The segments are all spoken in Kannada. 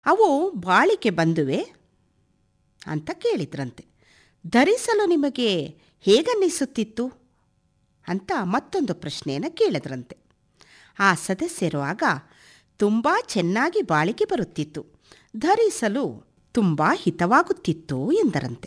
ಅವು ಬಾಳಿಕೆ ಬಂದುವೆ ಅಂತ ಕೇಳಿದ್ರಂತೆ ಧರಿಸಲು ನಿಮಗೆ ಹೇಗನ್ನಿಸುತ್ತಿತ್ತು ಅಂತ ಮತ್ತೊಂದು ಪ್ರಶ್ನೆಯನ್ನು ಕೇಳಿದ್ರಂತೆ ಆ ಸದಸ್ಯರು ಆಗ ತುಂಬ ಚೆನ್ನಾಗಿ ಬಾಳಿಕೆ ಬರುತ್ತಿತ್ತು ಧರಿಸಲು ತುಂಬ ಹಿತವಾಗುತ್ತಿತ್ತು ಎಂದರಂತೆ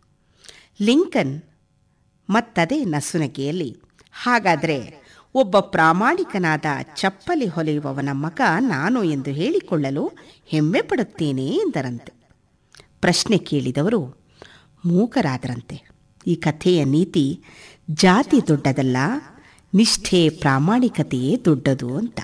ಲಿಂಕನ್ ಮತ್ತದೇ ನಸುನಗೆಯಲ್ಲಿ ಹಾಗಾದರೆ ಒಬ್ಬ ಪ್ರಾಮಾಣಿಕನಾದ ಚಪ್ಪಲಿ ಹೊಲೆಯುವವನ ಮಗ ನಾನು ಎಂದು ಹೇಳಿಕೊಳ್ಳಲು ಹೆಮ್ಮೆ ಪಡುತ್ತೇನೆ ಎಂದರಂತೆ ಪ್ರಶ್ನೆ ಕೇಳಿದವರು ಮೂಕರಾದರಂತೆ ಈ ಕಥೆಯ ನೀತಿ ಜಾತಿ ದೊಡ್ಡದಲ್ಲ ನಿಷ್ಠೆ ಪ್ರಾಮಾಣಿಕತೆಯೇ ದೊಡ್ಡದು ಅಂತ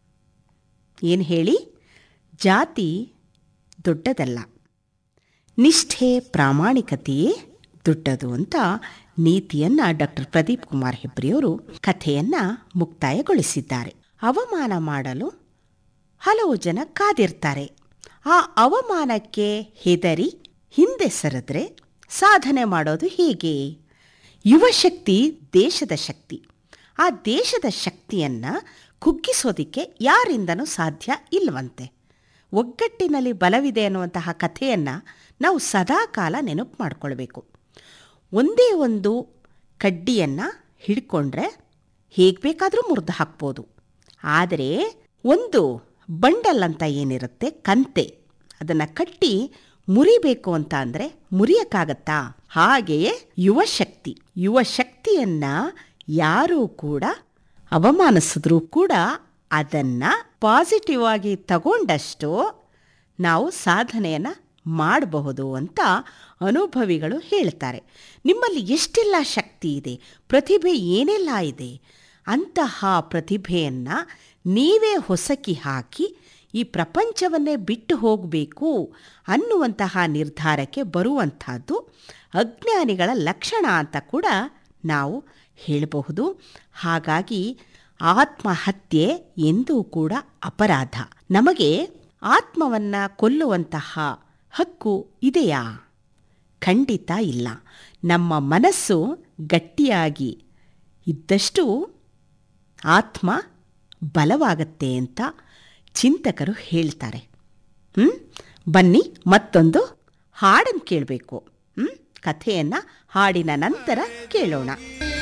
ಏನು ಹೇಳಿ ಜಾತಿ ದೊಡ್ಡದಲ್ಲ ನಿಷ್ಠೆ ಪ್ರಾಮಾಣಿಕತೆಯೇ ದೊಡ್ಡದು ಅಂತ ನೀತಿಯನ್ನು ಡಾಕ್ಟರ್ ಪ್ರದೀಪ್ ಕುಮಾರ್ ಹೆಬ್ರಿಯವರು ಕಥೆಯನ್ನು ಮುಕ್ತಾಯಗೊಳಿಸಿದ್ದಾರೆ ಅವಮಾನ ಮಾಡಲು ಹಲವು ಜನ ಕಾದಿರ್ತಾರೆ ಆ ಅವಮಾನಕ್ಕೆ ಹೆದರಿ ಹಿಂದೆ ಸರಿದ್ರೆ ಸಾಧನೆ ಮಾಡೋದು ಹೇಗೆ ಯುವಶಕ್ತಿ ದೇಶದ ಶಕ್ತಿ ಆ ದೇಶದ ಶಕ್ತಿಯನ್ನು ಕುಗ್ಗಿಸೋದಕ್ಕೆ ಯಾರಿಂದನೂ ಸಾಧ್ಯ ಇಲ್ವಂತೆ ಒಗ್ಗಟ್ಟಿನಲ್ಲಿ ಬಲವಿದೆ ಅನ್ನುವಂತಹ ಕಥೆಯನ್ನು ನಾವು ಸದಾಕಾಲ ನೆನಪು ಮಾಡಿಕೊಳ್ಬೇಕು ಒಂದೇ ಒಂದು ಕಡ್ಡಿಯನ್ನು ಹಿಡ್ಕೊಂಡ್ರೆ ಹೇಗೆ ಬೇಕಾದರೂ ಮುರಿದು ಹಾಕ್ಬೋದು ಆದರೆ ಒಂದು ಬಂಡಲ್ ಅಂತ ಏನಿರುತ್ತೆ ಕಂತೆ ಅದನ್ನು ಕಟ್ಟಿ ಮುರಿಬೇಕು ಅಂತ ಅಂದರೆ ಮುರಿಯಕ್ಕಾಗತ್ತಾ ಹಾಗೆಯೇ ಯುವಶಕ್ತಿ ಯುವ ಶಕ್ತಿಯನ್ನು ಯಾರೂ ಕೂಡ ಅವಮಾನಿಸಿದ್ರೂ ಕೂಡ ಅದನ್ನು ಪಾಸಿಟಿವ್ ಆಗಿ ತಗೊಂಡಷ್ಟು ನಾವು ಸಾಧನೆಯನ್ನು ಮಾಡಬಹುದು ಅಂತ ಅನುಭವಿಗಳು ಹೇಳ್ತಾರೆ ನಿಮ್ಮಲ್ಲಿ ಎಷ್ಟೆಲ್ಲ ಶಕ್ತಿ ಇದೆ ಪ್ರತಿಭೆ ಏನೆಲ್ಲ ಇದೆ ಅಂತಹ ಪ್ರತಿಭೆಯನ್ನು ನೀವೇ ಹೊಸಕಿ ಹಾಕಿ ಈ ಪ್ರಪಂಚವನ್ನೇ ಬಿಟ್ಟು ಹೋಗಬೇಕು ಅನ್ನುವಂತಹ ನಿರ್ಧಾರಕ್ಕೆ ಬರುವಂಥದ್ದು ಅಜ್ಞಾನಿಗಳ ಲಕ್ಷಣ ಅಂತ ಕೂಡ ನಾವು ಹೇಳಬಹುದು ಹಾಗಾಗಿ ಆತ್ಮಹತ್ಯೆ ಎಂದೂ ಕೂಡ ಅಪರಾಧ ನಮಗೆ ಆತ್ಮವನ್ನು ಕೊಲ್ಲುವಂತಹ ಹಕ್ಕು ಇದೆಯಾ ಖಂಡಿತ ಇಲ್ಲ ನಮ್ಮ ಮನಸ್ಸು ಗಟ್ಟಿಯಾಗಿ ಇದ್ದಷ್ಟು ಆತ್ಮ ಬಲವಾಗತ್ತೆ ಅಂತ ಚಿಂತಕರು ಹೇಳ್ತಾರೆ ಹ್ಞೂ ಬನ್ನಿ ಮತ್ತೊಂದು ಹಾಡನ್ನು ಕೇಳಬೇಕು ಹ್ಞೂ ಕಥೆಯನ್ನು ಹಾಡಿನ ನಂತರ ಕೇಳೋಣ